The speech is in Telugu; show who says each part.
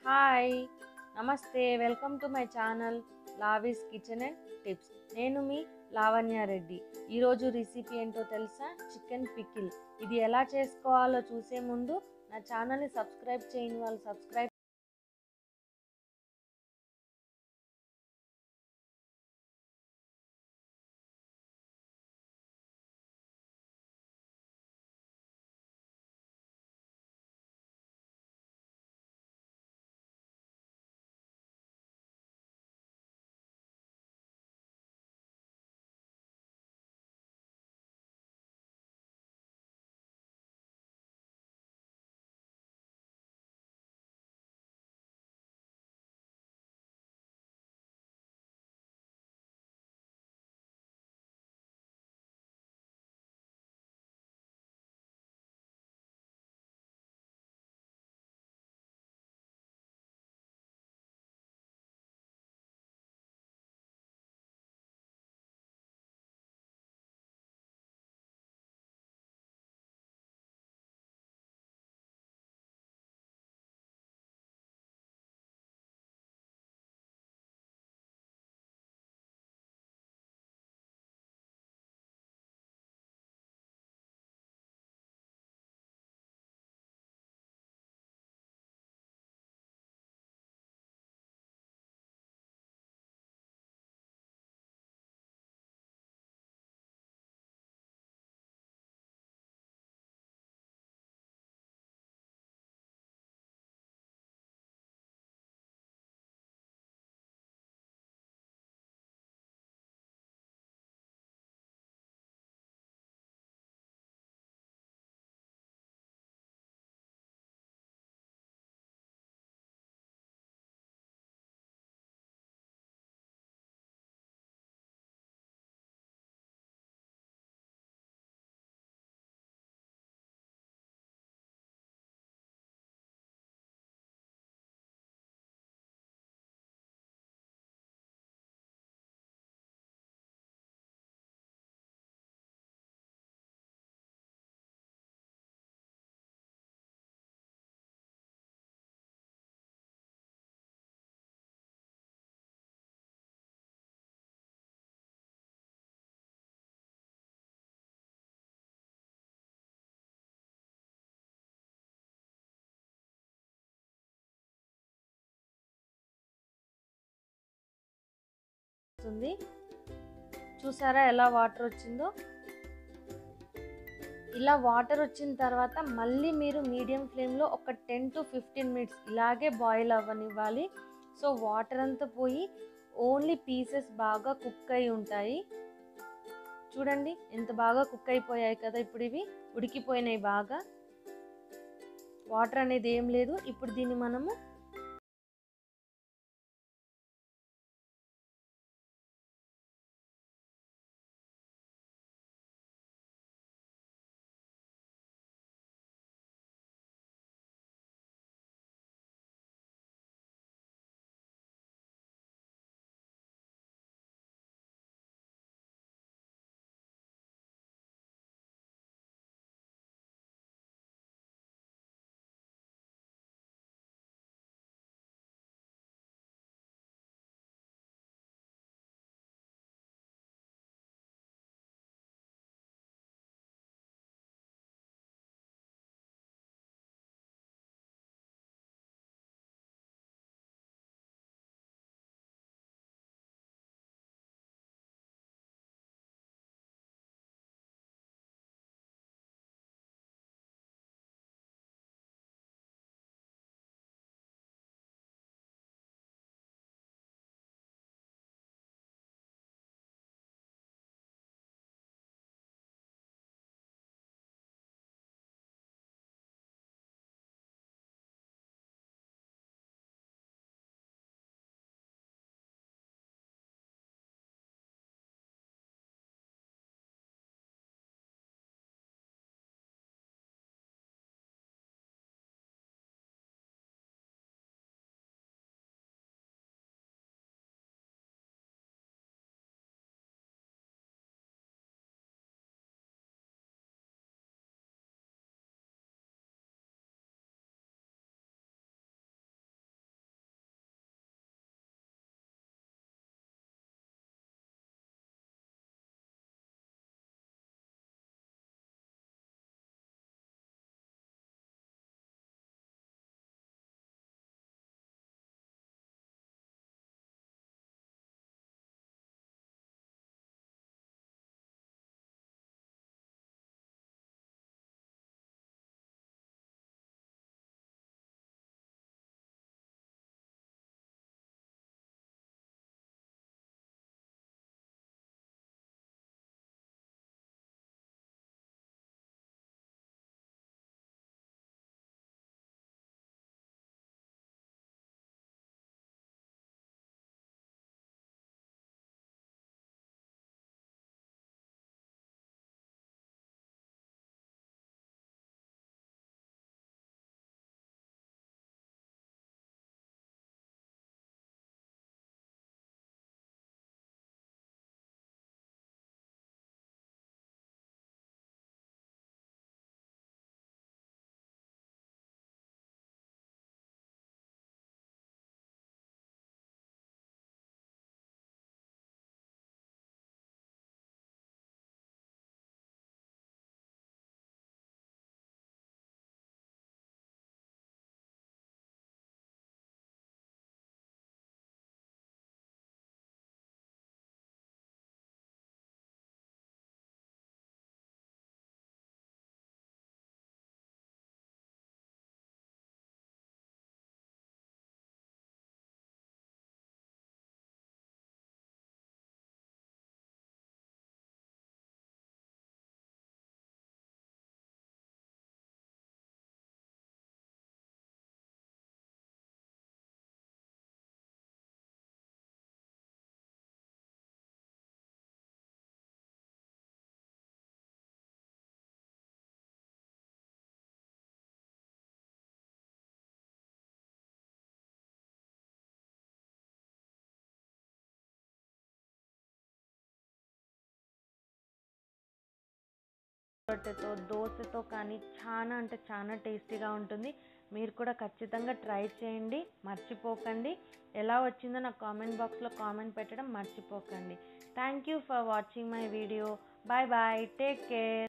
Speaker 1: హాయ్ నమస్తే welcome to my channel Lavi's kitchen and tips నేను మీ లావణ్య రెడ్డి ఈరోజు రెసిపీ ఏంటో తెలుసా చికెన్ పికిల్ ఇది ఎలా చేసుకోవాలో చూసే ముందు నా ఛానల్ని సబ్స్క్రైబ్ చేయని వాళ్ళు సబ్స్క్రైబ్ వస్తుంది చూసారా ఎలా వాటర్ వచ్చిందో ఇలా వాటర్ వచ్చిన తర్వాత మళ్ళీ మీరు మీడియం ఫ్లేమ్లో ఒక టెన్ టు ఫిఫ్టీన్ మినిట్స్ ఇలాగే బాయిల్ అవ్వనివ్వాలి సో వాటర్ అంతా పోయి ఓన్లీ పీసెస్ బాగా కుక్ అయి ఉంటాయి చూడండి ఎంత బాగా కుక్ అయిపోయాయి కదా ఇప్పుడు ఇవి ఉడికిపోయినాయి బాగా వాటర్ అనేది ఏం లేదు ఇప్పుడు దీన్ని మనము రొట్టెతో దోశతో కానీ చాలా అంటే చాలా టేస్టీగా ఉంటుంది మీరు కూడా ఖచ్చితంగా ట్రై చేయండి మర్చిపోకండి ఎలా వచ్చిందో నాకు కామెంట్ బాక్స్లో కామెంట్ పెట్టడం మర్చిపోకండి thank you for watching my video bye bye take care